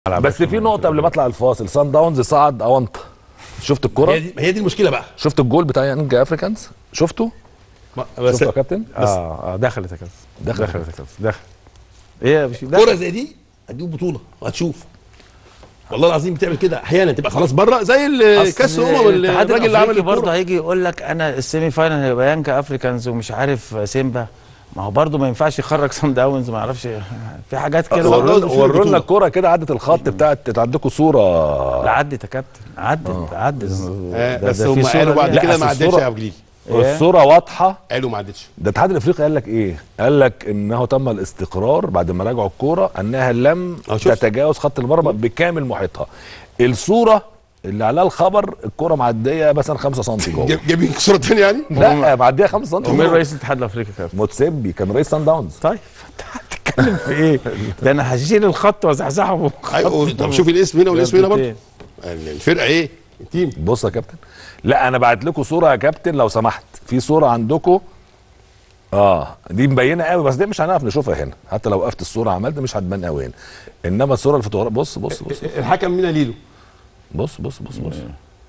بس في نقطه قبل ما اطلع الفاصل سان داونز صعد اونطه شفت هي الكره دي هي دي المشكله بقى شفت الجول بتاع يانج افريكانز شفته ما- بس شفته يا كابتن بس اه اه دخلت يا كابتن دخلت. دخلت يا كابتن دخل ايه يا بشير كوره دخل زي دي هتجيب بطوله وهتشوف والله العظيم بتعمل كده احيانا تبقى خلاص بره زي ال- كاس الامم الاتحاد الراجل اللي عمل الافريقي برضه الكوره هيجي يقول لك انا السيمي فاينل هيبقى يانكا افريكانز ومش عارف سيمبا ما هو برضه ما ينفعش يخرج سان داونز ما يعرفش في حاجات كده صن داونز برضه. مش فيه ورونا بطولة. الكره كده عدت الخط بتاعت عندكم صوره لا عدت يا كابتن عدت عدت آه، ده- بس ده في هم صورة قالوا بعد ليها. كده أصل ما عدتش الصورة- يا ابو جليل إيه؟ الصوره واضحه قالوا ما عدتش ده الاتحاد الافريقي قال لك ايه؟ قال لك انه تم الاستقرار بعد ما راجعوا الكوره انها لم أه، شفت. تتجاوز خط المرمى بكامل محيطها. الصوره اللي عليها الخبر الكوره معديه مثلا 5 سم جوه جايب- جايبين صوره ثانيه يعني لا معديه 5 سم ومين جوه. رئيس الاتحاد الافريقي يا كابتن موتسيبي كان رئيس سان داونز طيب انت هتتكلم في ايه؟ ده انا هشيل الخط وازحزحه أيوة، طب شوف الاسم هنا والاسم هنا برضه الفرقه ايه التيم بص يا كابتن لا انا بعت لكم صوره يا كابتن لو سمحت في صوره عندكم اه دي مبينه قوي بس دي مش هنعرف نشوفها هنا حتى لو وقفت الصوره عملت مش هتبان قوي هنا انما الصوره الفوتوغرافيه بص بص بص الحكم مين ليلو بص بص بص بص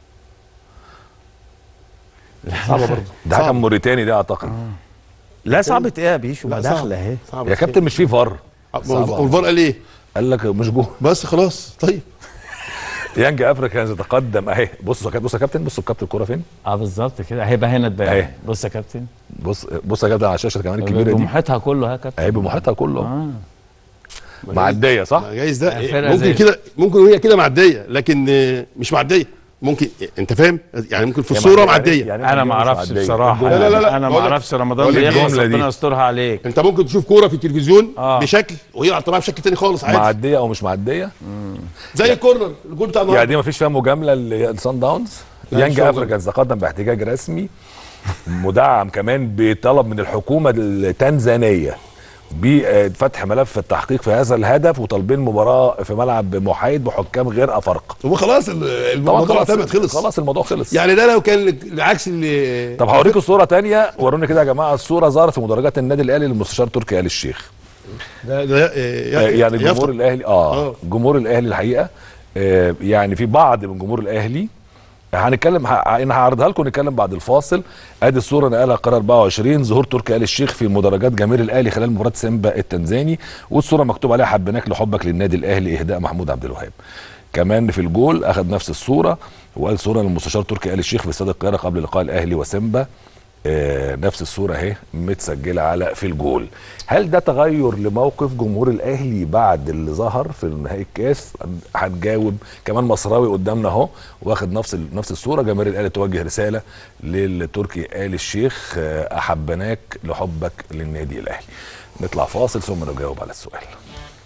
صعبه برضه ده حكم موريتاني ده اعتقد لا صعبة ايه يا بيشو ما لا، صعب. داخله اهي صعبه يا كابتن مش في فار والفار قال ايه قال لك مش جول بس خلاص طيب يانج افريكا يتقدم اهي بص يا كابتن بص يا كابتن بص الكابتن الكوره فين اه بالظبط كده هيبقى هنا أهي. تبان بص يا كابتن بص بص يا كابتن على الشاشه كمان الكبيره دي بمحيطها كله ها يا كابتن اهي بمحيطها كله اه معديه صح ما جايز ده فرقة ممكن زي- كده ممكن هي كده معديه لكن آه، مش معديه ممكن انت فاهم يعني ممكن في هي الصوره معدية. معديه يعني انا دي ما مش اعرفش معدية. بصراحه لا، لا، لا، لا. انا ما بقول لك- اعرفش رمضان بقول لك بيخلص الجملة دي. ربنا يسترها عليك انت ممكن تشوف كوره في التلفزيون آه. بشكل وهي على الطبيعه بشكل تاني خالص عادي معديه او مش معديه زي الكورنر الجول بتاع يعني النهارده دي ما فيش فيها مجامله للسان داونز لا، يانج مش هو افريكانز تقدم باحتجاج رسمي مدعم كمان بطلب من الحكومه التنزانيه بفتح ملف التحقيق في هذا الهدف وطالبين مباراه في ملعب محايد بحكام غير افارقه هو خلاص ال- الموضوع اعتمد خلص خلاص الموضوع خلص يعني ده لو كان العكس اللي طب هوريكم صوره تانية وروني كده يا جماعه الصوره ظهرت في مدرجات النادي الاهلي للمستشار تركي آل الشيخ ده ده آه، يعني جمهور يفطر. الاهلي اه, آه. جمهور الاهلي الحقيقه آه يعني في بعض من جمهور الاهلي هنتكلم ه- انا هعرضها لكم نتكلم بعد الفاصل ادي الصوره نقلها قرار 24 ظهور تركي آل الشيخ في مدرجات جماهير الاهلي خلال مباراه سيمبا التنزاني والصوره مكتوب عليها حبيناك لحبك للنادي الاهلي اهداء محمود عبد الوهاب كمان في الجول اخذ نفس الصوره وقال صوره للمستشار تركي آل الشيخ في استاد القاهره قبل لقاء الاهلي وسيمبا آه، نفس الصوره اهي متسجله على في الجول هل ده تغير لموقف جمهور الاهلي بعد اللي ظهر في نهائي الكاس هنجاوب كمان مصراوي قدامنا اهو واخد نفس ال- نفس الصوره جماهير الاهلي توجه رساله للتركي آل الشيخ آه، احبناك لحبك للنادي الاهلي نطلع فاصل ثم نجاوب على السؤال